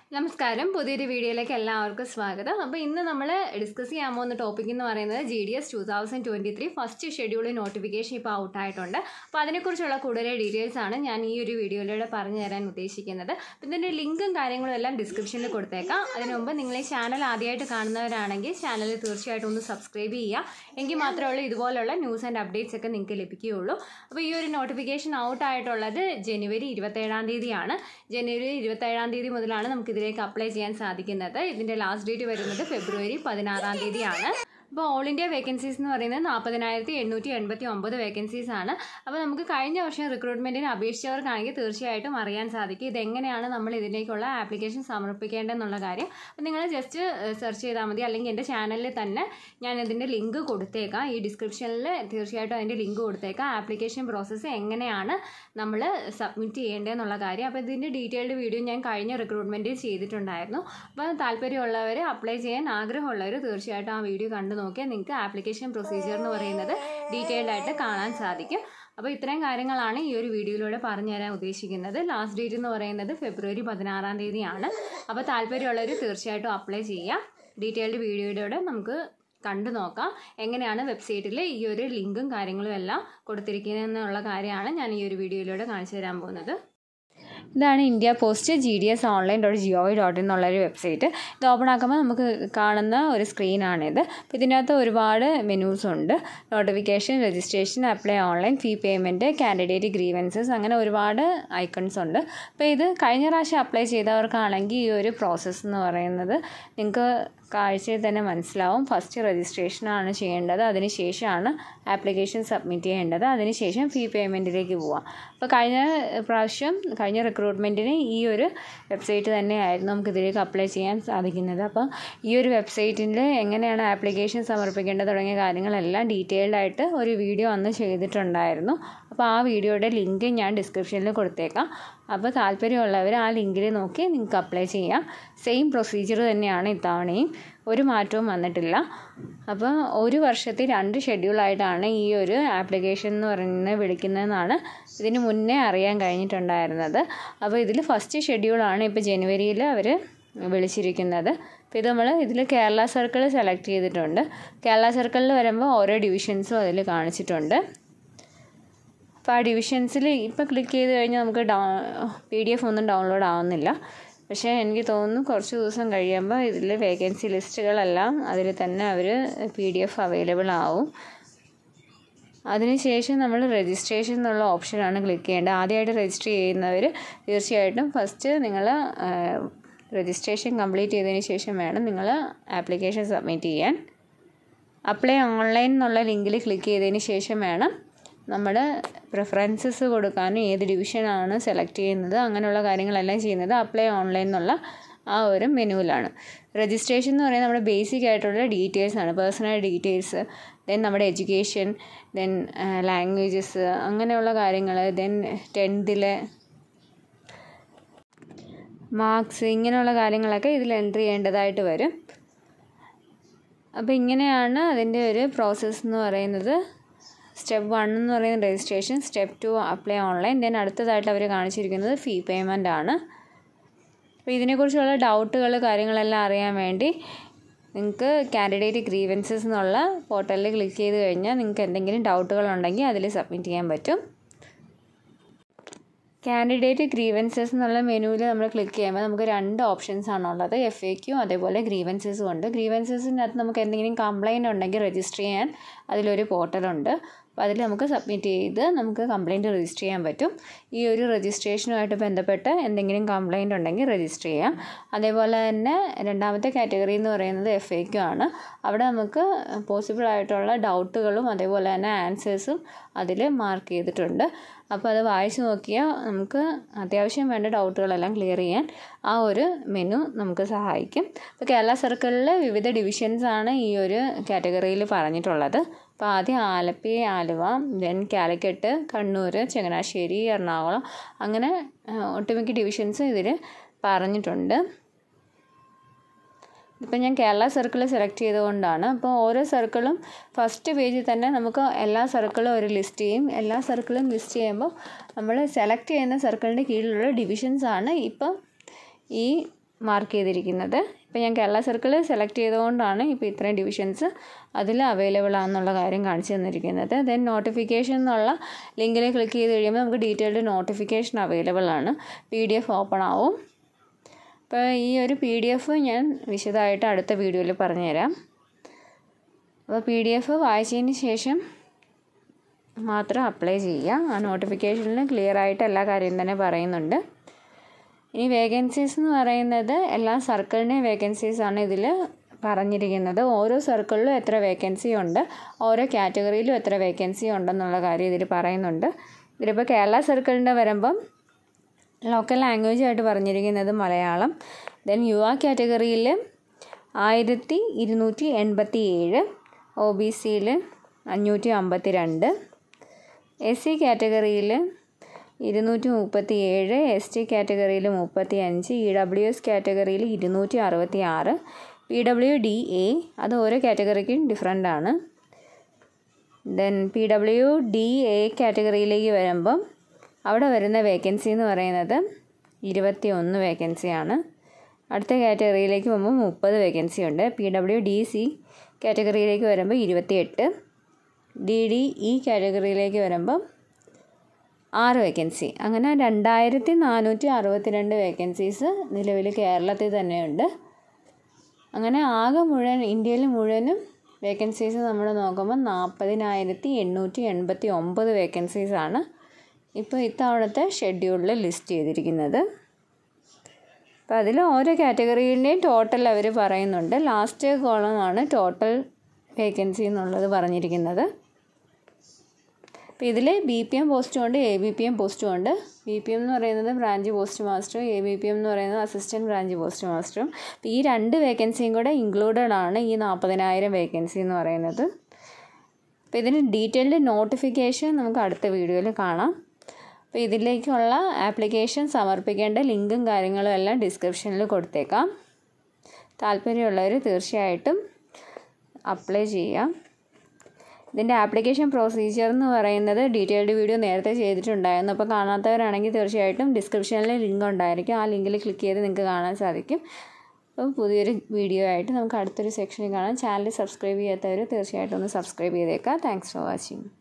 നമസ്കാരം പുതിയൊരു വീഡിയോയിലേക്ക് എല്ലാവർക്കും സ്വാഗതം അപ്പോൾ ഇന്ന് നമ്മൾ ഡിസ്കസ് ചെയ്യാൻ പോകുന്ന ടോപ്പിക് എന്ന് പറയുന്നത് G D S two thousand twenty three first schedule notification ഇപ്പോൾ ഔട്ടായിട്ടുണ്ട് അപ്പോൾ അതിനെക്കുറിച്ചുള്ള കൂടുതൽ ഡീറ്റെയിൽസ് ആണ് ഞാൻ ഈ ഒരു വീഡിയോയിലൂടെ പറഞ്ഞു തരാൻ ഉദ്ദേശിക്കുന്നത് അപ്പോൾ ഇതിൻ്റെ ലിങ്കും കാര്യങ്ങളും എല്ലാം ഡിസ്ക്രിപ്ഷനിൽ കൊടുത്തേക്കാം അതിന് മുമ്പ് നിങ്ങൾ ഈ ചാനൽ ആദ്യമായിട്ട് കാണുന്നവരാണെങ്കിൽ ചാനൽ തീർച്ചയായിട്ടും ഒന്ന് സബ്സ്ക്രൈബ് ചെയ്യുക എങ്കിൽ മാത്രമേ ഉള്ളൂ ഇതുപോലുള്ള ന്യൂസ് ആൻഡ് അപ്ഡേറ്റ്സ് ഒക്കെ നിങ്ങൾക്ക് ലഭിക്കുകയുള്ളൂ അപ്പോൾ ഈ ഒരു നോട്ടിഫിക്കേഷൻ ഔട്ട് ആയിട്ടുള്ളത് ജനുവരി ഇരുപത്തേഴാം തീയതിയാണ് ജനുവരി ഇരുപത്തേഴാം തീയതി മുതലാണ് നമുക്ക് ഇതിലേക്ക് അപ്ലൈ ചെയ്യാൻ സാധിക്കുന്നത് ഇതിൻ്റെ ലാസ്റ്റ് ഡേറ്റ് വരുന്നത് ഫെബ്രുവരി പതിനാറാം തീയതിയാണ് അപ്പോൾ ഓൾ ഇന്ത്യ വേക്കൻസീസ് എന്ന് പറയുന്നത് നാൽപ്പതിനായിരത്തി എണ്ണൂറ്റി എൺപത്തി ഒമ്പത് വേക്കൻസീസ് ആണ് അപ്പോൾ നമുക്ക് കഴിഞ്ഞ വർഷം റിക്രൂട്ട്മെൻറ്റിന് അപേക്ഷിച്ചവർക്കാണെങ്കിൽ തീർച്ചയായിട്ടും അറിയാൻ സാധിക്കും ഇതെങ്ങനെയാണ് നമ്മൾ ഇതിലേക്കുള്ള ആപ്ലിക്കേഷൻ സമർപ്പിക്കേണ്ടതെന്നുള്ള കാര്യം അപ്പോൾ നിങ്ങൾ ജസ്റ്റ് സെർച്ച് ചെയ്താൽ മതി അല്ലെങ്കിൽ എൻ്റെ ചാനലിൽ തന്നെ ഞാൻ ഇതിൻ്റെ ലിങ്ക് കൊടുത്തേക്കാം ഈ ഡിസ്ക്രിപ്ഷനിൽ തീർച്ചയായിട്ടും അതിൻ്റെ ലിങ്ക് കൊടുത്തേക്കാം ആപ്ലിക്കേഷൻ പ്രോസസ്സ് എങ്ങനെയാണ് നമ്മൾ സബ്മിറ്റ് ചെയ്യേണ്ടതെന്നുള്ള കാര്യം അപ്പോൾ ഇതിൻ്റെ ഡീറ്റെയിൽഡ് വീഡിയോ ഞാൻ കഴിഞ്ഞ റിക്രൂട്ട്മെൻറ്റിൽ ചെയ്തിട്ടുണ്ടായിരുന്നു അപ്പോൾ താല്പര്യമുള്ളവർ അപ്ലൈ ചെയ്യാൻ ആഗ്രഹമുള്ളവർ തീർച്ചയായിട്ടും ആ വീഡിയോ കണ്ടു നോക്കിയാൽ നിങ്ങൾക്ക് ആപ്ലിക്കേഷൻ പ്രൊസീജിയർ എന്ന് പറയുന്നത് ഡീറ്റെയിൽഡ് ആയിട്ട് കാണാൻ സാധിക്കും അപ്പോൾ ഇത്രയും കാര്യങ്ങളാണ് ഈ ഒരു വീഡിയോയിലൂടെ പറഞ്ഞു തരാൻ ഉദ്ദേശിക്കുന്നത് ലാസ്റ്റ് ഡേറ്റ് എന്ന് പറയുന്നത് ഫെബ്രുവരി പതിനാറാം തീയതിയാണ് അപ്പോൾ താല്പര്യമുള്ളവർ തീർച്ചയായിട്ടും അപ്ലൈ ചെയ്യാം ഡീറ്റെയിൽഡ് വീഡിയോയിലൂടെ നമുക്ക് കണ്ടു നോക്കാം എങ്ങനെയാണ് വെബ്സൈറ്റിൽ ഈ ഒരു ലിങ്കും കാര്യങ്ങളും എല്ലാം കൊടുത്തിരിക്കുന്നതെന്നുള്ള കാര്യമാണ് ഞാൻ ഈ ഒരു വീഡിയോയിലൂടെ കാണിച്ചു തരാൻ പോകുന്നത് ഇതാണ് India post G D S online dot G O V dot എന്നുള്ളൊരു വെബ്സൈറ്റ് ഇത് ഓപ്പൺ ആക്കുമ്പോൾ നമുക്ക് കാണുന്ന ഒരു സ്ക്രീനാണിത് അപ്പോൾ ഇതിനകത്ത് ഒരുപാട് മെനൂസ് ഉണ്ട് notification registration apply online fee payment candidate grievances അങ്ങനെ ഒരുപാട് ഐക്കൺസ് ഉണ്ട് അപ്പോൾ ഇത് കഴിഞ്ഞ പ്രാവശ്യം അപ്ലൈ ചെയ്തവർക്കാണെങ്കിൽ ഈ ഒരു പ്രോസസ്സ് എന്ന് പറയുന്നത് നിങ്ങൾക്ക് കാഴ്ചയിൽ തന്നെ മനസ്സിലാവും ഫസ്റ്റ് രജിസ്ട്രേഷനാണ് ചെയ്യേണ്ടത് അതിനുശേഷമാണ് ആപ്ലിക്കേഷൻ സബ്മിറ്റ് ചെയ്യേണ്ടത് അതിനുശേഷം ഫീ പേയ്മെൻറ്റിലേക്ക് പോവാം അപ്പോൾ കഴിഞ്ഞ പ്രാവശ്യം കഴിഞ്ഞ റിക്രൂട്ട്മെൻറ്റിന് ഈ ഒരു വെബ്സൈറ്റ് തന്നെയായിരുന്നു നമുക്ക് ഇതിലേക്ക് അപ്ലൈ ചെയ്യാൻ സാധിക്കുന്നത് അപ്പോൾ ഈ ഒരു വെബ്സൈറ്റിൽ എങ്ങനെയാണ് ആപ്ലിക്കേഷൻ സമർപ്പിക്കേണ്ടത് തുടങ്ങിയ കാര്യങ്ങളെല്ലാം ഡീറ്റെയിൽഡ് ആയിട്ട് ഒരു വീഡിയോ അന്ന് ചെയ്തിട്ടുണ്ടായിരുന്നു അപ്പോൾ ആ വീഡിയോയുടെ ലിങ്ക് ഞാൻ ഡിസ്ക്രിപ്ഷനിൽ കൊടുത്തേക്കാം അപ്പോൾ താല്പര്യമുള്ളവർ ആ ലിങ്കിൽ നോക്കി നിങ്ങൾക്ക് അപ്ലൈ ചെയ്യാം സെയിം പ്രൊസീജിയർ തന്നെയാണ് ഇത്തവണയും ഒരു മാറ്റവും വന്നിട്ടില്ല അപ്പോൾ ഒരു വർഷത്തിൽ രണ്ട് ഷെഡ്യൂളായിട്ടാണ് ഈ ഒരു ആപ്ലിക്കേഷൻ എന്ന് പറയുന്നത് വിളിക്കുന്നതെന്നാണ് ഇതിന് മുന്നേ അറിയാൻ കഴിഞ്ഞിട്ടുണ്ടായിരുന്നത് അപ്പോൾ ഇതിൽ ഫസ്റ്റ് ഷെഡ്യൂളാണ് ഇപ്പോൾ ജനുവരിയിൽ അവർ വിളിച്ചിരിക്കുന്നത് അപ്പോൾ ഇത് നമ്മൾ ഇതിൽ കേരള സർക്കിൾ സെലക്ട് ചെയ്തിട്ടുണ്ട് കേരള സർക്കിളിൽ വരുമ്പോൾ ഓരോ ഡിവിഷൻസും അതിൽ കാണിച്ചിട്ടുണ്ട് അപ്പോൾ ആ ഡിവിഷൻസിൽ ഇപ്പോൾ ക്ലിക്ക് ചെയ്ത് കഴിഞ്ഞാൽ നമുക്ക് ഡൗ പി ഡി എഫ് ഒന്നും ഡൗൺലോഡ് ആവുന്നില്ല പക്ഷേ എനിക്ക് തോന്നുന്നു കുറച്ച് ദിവസം കഴിയുമ്പോൾ ഇതിൽ വേക്കൻസി ലിസ്റ്റുകളെല്ലാം അതിൽ തന്നെ അവർ പി ഡി എഫ് അവൈലബിൾ ആവും അതിനുശേഷം നമ്മൾ രജിസ്ട്രേഷൻ എന്നുള്ള ഓപ്ഷനാണ് ക്ലിക്ക് ചെയ്യേണ്ടത് ആദ്യമായിട്ട് രജിസ്റ്റർ ചെയ്യുന്നവർ തീർച്ചയായിട്ടും ഫസ്റ്റ് നിങ്ങൾ രജിസ്ട്രേഷൻ കംപ്ലീറ്റ് ചെയ്തതിന് ശേഷം വേണം നിങ്ങൾ ആപ്ലിക്കേഷൻ സബ്മിറ്റ് ചെയ്യാൻ അപ്ലൈ ഓൺലൈൻ എന്നുള്ള ലിങ്കിൽ ക്ലിക്ക് ചെയ്തതിന് ശേഷം വേണം നമ്മൾ പ്രിഫറൻസസ് കൊടുക്കാനും ഏത് ഡിവിഷനാണ് സെലക്ട് ചെയ്യുന്നത് അങ്ങനെയുള്ള കാര്യങ്ങളെല്ലാം ചെയ്യുന്നത് അപ്ലൈ ഓൺലൈൻ എന്നുള്ള ആ ഒരു മെനുവിലാണ് രജിസ്ട്രേഷൻ എന്ന് പറയുന്നത് നമ്മുടെ ബേസിക് ആയിട്ടുള്ള ഡീറ്റെയിൽസ് ആണ് പേഴ്സണൽ ഡീറ്റെയിൽസ് ദെൻ നമ്മുടെ എഡ്യൂക്കേഷൻ ദെൻ ലാംഗ്വേജസ് അങ്ങനെയുള്ള കാര്യങ്ങൾ ദെൻ ടെൻത്തിലെ മാർക്സ് ഇങ്ങനെയുള്ള കാര്യങ്ങളൊക്കെ ഇതിൽ എൻട്രി ചെയ്യേണ്ടതായിട്ട് വരും അപ്പോൾ ഇങ്ങനെയാണ് അതിൻ്റെ ഒരു പ്രോസസ്സ് എന്ന് പറയുന്നത് സ്റ്റെപ്പ് വൺ എന്ന് പറയുന്നത് registration step two apply online then അടുത്തതായിട്ട് അവർ കാണിച്ചിരിക്കുന്നത് ഫീ പേയ്മെൻ്റ് ആണ് അപ്പോൾ ഇതിനെക്കുറിച്ചുള്ള ഡൗട്ടുകൾ കാര്യങ്ങളെല്ലാം അറിയാൻ വേണ്ടി നിങ്ങൾക്ക് കാൻഡിഡേറ്റ് ഗ്രീവൻസസ് എന്നുള്ള പോർട്ടലിൽ ക്ലിക്ക് ചെയ്ത് കഴിഞ്ഞാൽ നിങ്ങൾക്ക് എന്തെങ്കിലും ഡൗട്ടുകൾ ഉണ്ടെങ്കിൽ അതിൽ സബ്മിറ്റ് ചെയ്യാൻ പറ്റും കാൻഡിഡേറ്റ് ഗ്രീവൻസസ് എന്നുള്ള മെനുവിൽ നമ്മൾ ക്ലിക്ക് ചെയ്യുമ്പോൾ നമുക്ക് രണ്ട് ഓപ്ഷൻസ് ആണുള്ളത് എഫ് എ ക്യു അതേപോലെ ഗ്രീവൻസസും ഉണ്ട് ഗ്രീവൻസസിനകത്ത് നമുക്ക് എന്തെങ്കിലും കംപ്ലയിൻ്റ് ഉണ്ടെങ്കിൽ രജിസ്റ്റർ ചെയ്യാൻ അതിലൊരു പോർട്ടലുണ്ട് അപ്പോൾ അതിൽ നമുക്ക് സബ്മിറ്റ് ചെയ്ത് നമുക്ക് കംപ്ലയിൻറ്റ് രജിസ്റ്റർ ചെയ്യാൻ പറ്റും ഈ ഒരു രജിസ്ട്രേഷനുമായിട്ട് ബന്ധപ്പെട്ട് എന്തെങ്കിലും കംപ്ലയിൻ്റ് ഉണ്ടെങ്കിൽ രജിസ്റ്റർ ചെയ്യാം അതേപോലെ തന്നെ രണ്ടാമത്തെ കാറ്റഗറി എന്ന് പറയുന്നത് എഫ് എ ക്യു ആണ് അവിടെ നമുക്ക് പോസിബിൾ ആയിട്ടുള്ള ഡൗട്ടുകളും അതേപോലെ തന്നെ ആൻസേഴ്സും അതിൽ മാർക്ക് ചെയ്തിട്ടുണ്ട് അപ്പോൾ അത് വായിച്ച് നോക്കിയാൽ നമുക്ക് അത്യാവശ്യം വേണ്ട ഡൗട്ടുകളെല്ലാം ക്ലിയർ ചെയ്യാൻ ആ ഒരു മെനു നമുക്ക് സഹായിക്കും ഇപ്പോൾ കേരള സർക്കിളിൽ വിവിധ ഡിവിഷൻസ് ആണ് ഈ ഒരു കാറ്റഗറിയിൽ പറഞ്ഞിട്ടുള്ളത് അപ്പോൾ ആദ്യം ആലപ്പി ആലുവ ദെൻ കാലിക്കറ്റ് കണ്ണൂർ ചങ്ങനാശ്ശേരി എറണാകുളം അങ്ങനെ ഒട്ടുമിക്ക ഡിവിഷൻസ് ഇതിൽ പറഞ്ഞിട്ടുണ്ട് ഇപ്പം ഞാൻ കേരള സർക്കിൾ സെലക്ട് ചെയ്തുകൊണ്ടാണ് അപ്പോൾ ഓരോ സർക്കിളും ഫസ്റ്റ് പേജിൽ തന്നെ നമുക്ക് എല്ലാ സർക്കിളും ഒരു ലിസ്റ്റ് ചെയ്യും എല്ലാ സർക്കിളും ലിസ്റ്റ് ചെയ്യുമ്പോൾ നമ്മൾ സെലക്ട് ചെയ്യുന്ന സർക്കിളിൻ്റെ കീഴിലുള്ള ഡിവിഷൻസ് ആണ് ഇപ്പം ഈ മാർക്ക് ചെയ്തിരിക്കുന്നത് ഇപ്പോൾ ഞാൻ കേരള സർക്കിൾ സെലക്ട് ചെയ്തുകൊണ്ടാണ് ഇപ്പോൾ ഇത്രയും ഡിവിഷൻസ് അതിൽ അവൈലബിൾ ആണെന്നുള്ള കാര്യം കാണിച്ചു തന്നിരിക്കുന്നത് ദെൻ നോട്ടിഫിക്കേഷൻ എന്നുള്ള ലിങ്കിൽ ക്ലിക്ക് ചെയ്ത് കഴിയുമ്പോൾ നമുക്ക് ഡീറ്റെയിൽഡ് നോട്ടിഫിക്കേഷൻ അവൈലബിൾ ആണ് പി ഡി എഫ് ഓപ്പൺ ആവും അപ്പോൾ ഈ ഒരു പി ഡി എഫ് ഞാൻ വിശദമായിട്ട് അടുത്ത വീഡിയോയിൽ പറഞ്ഞുതരാം അപ്പോൾ പി ഡി എഫ് വായിച്ചതിന് ശേഷം മാത്രം അപ്ലൈ ചെയ്യുക ആ നോട്ടിഫിക്കേഷനിൽ ക്ലിയർ ആയിട്ട് എല്ലാ കാര്യം തന്നെ പറയുന്നുണ്ട് ഇനി വേക്കൻസീസ് എന്ന് പറയുന്നത് എല്ലാ സർക്കിളിൻ്റെയും വേക്കൻസീസ് ആണ് ഇതിൽ പറഞ്ഞിരിക്കുന്നത് ഓരോ സർക്കിളിലും എത്ര വേക്കൻസി ഉണ്ട് ഓരോ കാറ്റഗറിയിലും എത്ര വേക്കൻസി ഉണ്ടെന്നുള്ള കാര്യം ഇതിൽ പറയുന്നുണ്ട് ഇതിലിപ്പോൾ കേരള സർക്കിളിൻ്റെ വരുമ്പം ലോക്കൽ ലാംഗ്വേജ് ആയിട്ട് പറഞ്ഞിരിക്കുന്നത് മലയാളം ദെൻ യുവ കാറ്റഗറിയിൽ ആയിരത്തി ഇരുന്നൂറ്റി എൺപത്തി ഏഴ് ഒ ബി സിയിൽ അഞ്ഞൂറ്റി അമ്പത്തി രണ്ട് എസ് സി കാറ്റഗറിയിൽ ഇരുന്നൂറ്റി മുപ്പത്തി ഏഴ് എസ് ടി കാറ്റഗറിയിൽ മുപ്പത്തി അഞ്ച് ഇ ഡബ്ല്യു എസ് കാറ്റഗറിയിൽ ഇരുന്നൂറ്റി അറുപത്തി ആറ് പി ഡബ്ല്യു ഡി എ അത് ഓരോ കാറ്റഗറിക്കും ഡിഫറെൻ്റ് ആണ് then P W D A കാറ്റഗറിയിലേക്ക് വരുമ്പം അവിടെ വരുന്ന വേക്കൻസി എന്ന് പറയുന്നത് ഇരുപത്തി ഒന്ന് വേക്കൻസിയാണ് അടുത്ത കാറ്റഗറിയിലേക്ക് പോകുമ്പോൾ മുപ്പത് വേക്കൻസി ഉണ്ട് പി ഡബ്ല്യു ഡി സി കാറ്റഗറിയിലേക്ക് വരുമ്പോൾ ഇരുപത്തിയെട്ട് ഡി ഡി ഇ കാറ്റഗറിയിലേക്ക് വരുമ്പം ആറ് വേക്കൻസി അങ്ങനെ രണ്ടായിരത്തി നാനൂറ്റി അറുപത്തിരണ്ട് വേക്കൻസീസ് നിലവിൽ കേരളത്തിൽ തന്നെയുണ്ട് അങ്ങനെ ആകെ മുഴുവൻ ഇന്ത്യയിൽ മുഴുവനും വേക്കൻസീസ് നമ്മൾ നോക്കുമ്പോൾ നാൽപ്പതിനായിരത്തി എണ്ണൂറ്റി എൺപത്തി ഒമ്പത് വേക്കൻസീസാണ് ഇപ്പോൾ ഇത്തവണത്തെ ഷെഡ്യൂളിൽ ലിസ്റ്റ് ചെയ്തിരിക്കുന്നത് അപ്പോൾ അതിൽ ഓരോ കാറ്റഗറിയുടെയും ടോട്ടൽ അവർ പറയുന്നുണ്ട് ലാസ്റ്റ് കോളമാണ് ടോട്ടൽ വേക്കൻസി എന്നുള്ളത് പറഞ്ഞിരിക്കുന്നത് അപ്പോൾ ഇതിൽ ബി പി എം പോസ്റ്റും ഉണ്ട് എ ബി പി എം പോസ്റ്റും ഉണ്ട് ബി പി എം എന്ന് പറയുന്നത് ബ്രാഞ്ച് പോസ്റ്റ് മാസ്റ്ററും എ ബി പി എം എന്ന് പറയുന്നത് അസിസ്റ്റൻറ്റ് ബ്രാഞ്ച് പോസ്റ്റ് മാസ്റ്ററും അപ്പോൾ ഈ രണ്ട് വേക്കൻസിയും കൂടെ ഇൻക്ലൂഡഡ് ആണ് ഈ നാൽപ്പതിനായിരം വേക്കൻസി എന്ന് പറയുന്നത് അപ്പോൾ ഇതിന് ഡീറ്റെയിൽഡ് നോട്ടിഫിക്കേഷൻ നമുക്ക് അടുത്ത വീഡിയോയിൽ കാണാം അപ്പോൾ ഇതിലേക്കുള്ള ആപ്ലിക്കേഷൻ സമർപ്പിക്കേണ്ട ലിങ്കും കാര്യങ്ങളും എല്ലാം ഡിസ്ക്രിപ്ഷനിൽ കൊടുത്തേക്കാം താല്പര്യമുള്ളവർ തീർച്ചയായിട്ടും അപ്ലൈ ചെയ്യാം ഇതിൻ്റെ ആപ്ലിക്കേഷൻ പ്രൊസീജിയർ എന്ന് പറയുന്നത് ഡീറ്റെയിൽഡ് വീഡിയോ നേരത്തെ ചെയ്തിട്ടുണ്ടായിരുന്നു അപ്പോൾ കാണാത്തവരാണെങ്കിൽ തീർച്ചയായിട്ടും ഡിസ്ക്രിപ്ഷനിൽ ലിങ്ക് ഉണ്ടായിരിക്കും ആ ലിങ്കിൽ ക്ലിക്ക് ചെയ്ത് നിങ്ങൾക്ക് കാണാൻ സാധിക്കും അപ്പോൾ പുതിയൊരു വീഡിയോ ആയിട്ട് നമുക്ക് അടുത്തൊരു സെക്ഷനിൽ കാണാം ചാനൽ സബ്സ്ക്രൈബ് ചെയ്യാത്തവർ തീർച്ചയായിട്ടും ഒന്ന് സബ്സ്ക്രൈബ് ചെയ്തേക്കാം താങ്ക്സ് ഫോർ വാച്ചിങ്